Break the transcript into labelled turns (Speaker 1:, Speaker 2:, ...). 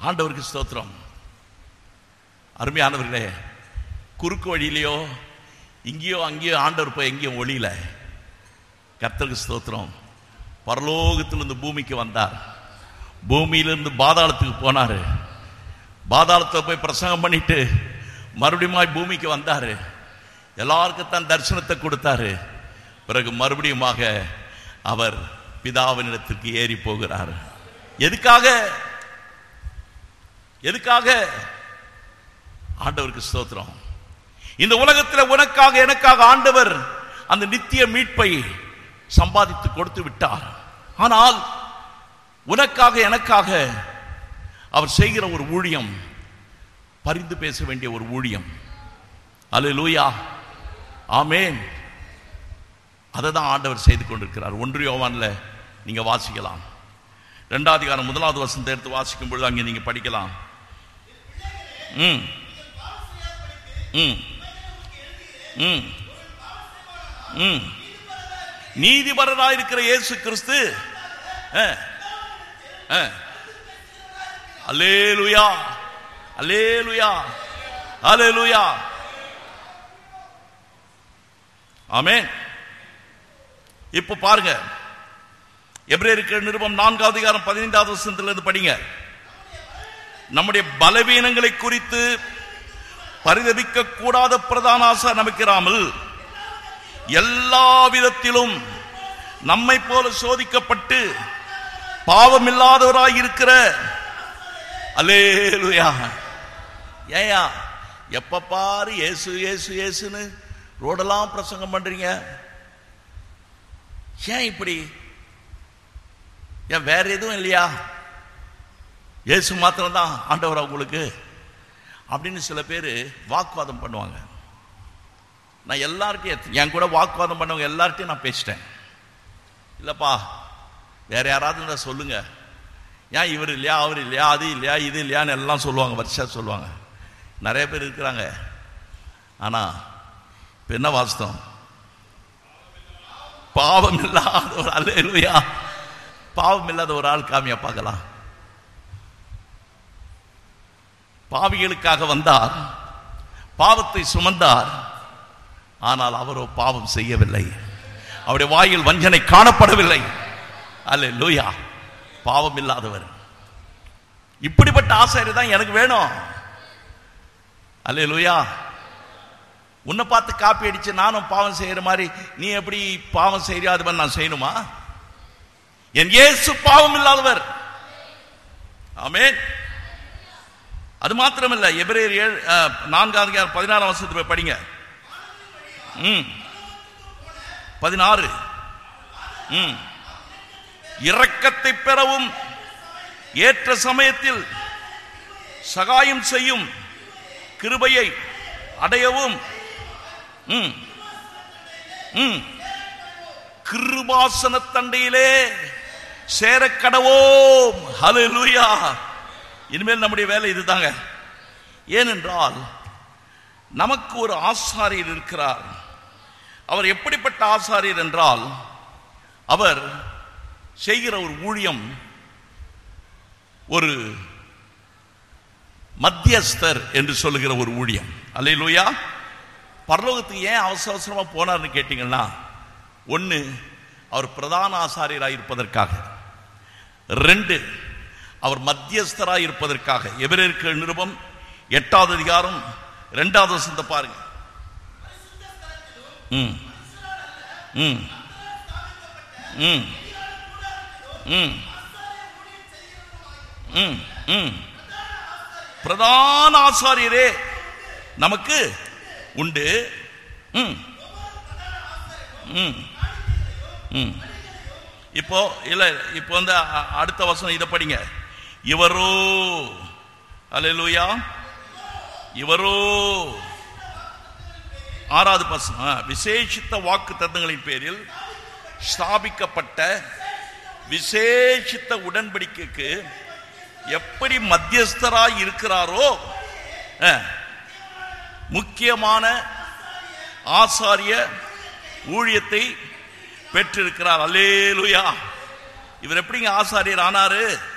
Speaker 1: ஆண்டவருக்கு ஸ்தோத்திரம் அருமையானவர்களே குறுக்கு வழியிலையோ இங்கேயோ அங்கேயோ ஆண்டவர் போய் எங்கேயும் ஒளியில கர்த்தருக்கு ஸ்தோத்திரம் பரலோகத்திலிருந்து பூமிக்கு வந்தார் பூமியிலிருந்து பாதாளத்துக்கு போனாரு பாதாளத்தை போய் பிரசங்கம் பண்ணிட்டு மறுபடியும் பூமிக்கு வந்தாரு எல்லாருக்கும் தான் தரிசனத்தை கொடுத்தாரு பிறகு மறுபடியுமாக அவர் பிதாவினிடத்திற்கு ஏறி போகிறார் எதுக்காக எதுக்காக ஆண்டவருக்கு ஸ்தோத்திரம் இந்த உலகத்தில் உனக்காக எனக்காக ஆண்டவர் அந்த நித்திய மீட்பை சம்பாதித்து கொடுத்து விட்டார் ஆனால் உனக்காக எனக்காக அவர் செய்கிற ஒரு ஊழியம் பரிந்து பேச வேண்டிய ஒரு ஊழியம் அல்லேலூயா ஆமென் அதை தான் ஆண்டவர் செய்து கொண்டிருக்கிறார் ஒன்று யோவான்ல நீங்க வாசிக்கலாம் ரெண்டாவது அதிகாரம் முதலாவது வசனத்தை எடுத்து வாசிக்கும் பொழுது அங்கே நீங்க படிக்கலாம் ம் ம் ம் ம் நீதிபரராயிருக்கிற இயேசு கிறிஸ்து அஹ், அஹ். அல்லேலூயா அல்லேலூயா அல்லேலூயா ஆமென் இப்போ பாருங்க எபிரேயருக்கு நிருபம் நான்காவது அதிகாரம் பதினைந்தாவது வசனத்திலிருந்து படிங்க நம்முடைய பலவீனங்களை குறித்து பரிதபிக்க கூடாத பிரதான ஆசை நமக்கிறாமல் எல்லா விதத்திலும் நம்மை போல சோதிக்கப்பட்டு பாவமில்லாதவராய் இருக்கிற அல்லேலுயா ஏயா எப்ப பாரு இயேசு இயேசு இயேசுன்னு ரோடெல்லாம் பிரசங்கம் பண்றீங்க ஏன் இப்படி ஏன் வேற எதுவும் இல்லையா இயேசு மாத்திரம்தான் ஆண்டவரா உங்களுக்கு அப்படின்னு சில பேர் வாக்குவாதம் பண்ணுவாங்க நான் எல்லார்ட்டையும் என் கூட வாக்குவாதம் பண்ணவங்க எல்லார்ட்டையும் நான் பேசிட்டேன் இல்லப்பா வேற யாராவது இருந்தா சொல்லுங்க ஏன் இவர் இல்லையா அவர் இல்லையா அது இல்லையா இது இல்லையான்னு எல்லாம் சொல்லுவாங்க வருஷா சொல்லுவாங்க நிறைய பேர் இருக்கிறாங்க ஆனா இப்ப என்ன வாஸ்தவம் பாவம் இல்லாத ஒரு ஆள் இல்லையா பாவம் இல்லாத ஒரு ஆள் காமியா பார்க்கலாம் பாவிகளுக்காக வந்தார் பாவத்தை சுமந்தார் ஆனால் அவரோ பாவம் செய்யவில்லை அவருடைய வாயில் வஞ்சனை காணப்படவில்லை அல்ல லூயா பாவம் இல்லாதவர் இப்படிப்பட்ட ஆசாரி தான் எனக்கு வேணும் அல்ல லூயா உன்னை பார்த்து காப்பி அடிச்சு நானும் பாவம் செய்யற மாதிரி நீ எப்படி பாவம் செய்யறியா அது மாதிரி நான் செய்யணுமா என் இயேசு பாவம் இல்லாதவர் ஆமென் அது மாத்திரமல்ல எபிரேயர் ஏழு அஹ், நான்காவது அதிகாரம் பதினாறாம் வருஷத்துக்கு போய் படிங்க ம் பதினாறு ம் இரக்கத்தை பெறவும் ஏற்ற சமயத்தில் சகாயம் செய்யும் கிருபையை அடையவும் ம் ம் கிருபாசன தண்டையிலே சேரக்கடவோம் ஹalleluya இனிமேல் நம்முடைய வேலை இதுதாங்க ஏனென்றால் நமக்கு ஒரு ஆசாரியர் இருக்கிறார் அவர் எப்படிப்பட்ட ஆசாரியர் என்றால் அவர் செய்கிற ஒரு ஊழியம் ஒரு மத்தியஸ்தர் என்று சொல்லுகிற ஒரு ஊழியம் அல்லையிலூயா பரலோகத்துக்கு ஏன் அவசர அவசரமா போனார்னு கேட்டீங்கன்னா ஒன்று அவர் பிரதான ஆசாரியராக இருப்பதற்காக ரெண்டு அவர் மத்தியஸ்தராக இருப்பதற்காக எவரேற்க நிருபம் எட்டாவது அதிகாரம் ரெண்டாவது வசனத்தை பாருங்க ம் ம் ம் ம் ம் ம் பிரதான ஆசாரியரே நமக்கு உண்டு ம் ம் ம் இப்போ இல்ல இப்போ வந்து அ- அடுத்த வசனம் இதை படிங்க இவரோ அல்லேலூயா இவரோ ஆறாவது பசங்க விசேஷித்த வாக்கு தத்தங்களின் பேரில் ஸ்தாபிக்கப்பட்ட விசேஷித்த உடன்படிக்கைக்கு எப்படி மத்தியஸ்தராய் இருக்கிறாரோ அஹ், முக்கியமான ஆசாரிய ஊழியத்தை பெற்றிருக்கிறார் அல்லேலுயா இவர் எப்படிங்க ஆசாரியர் ஆனாரு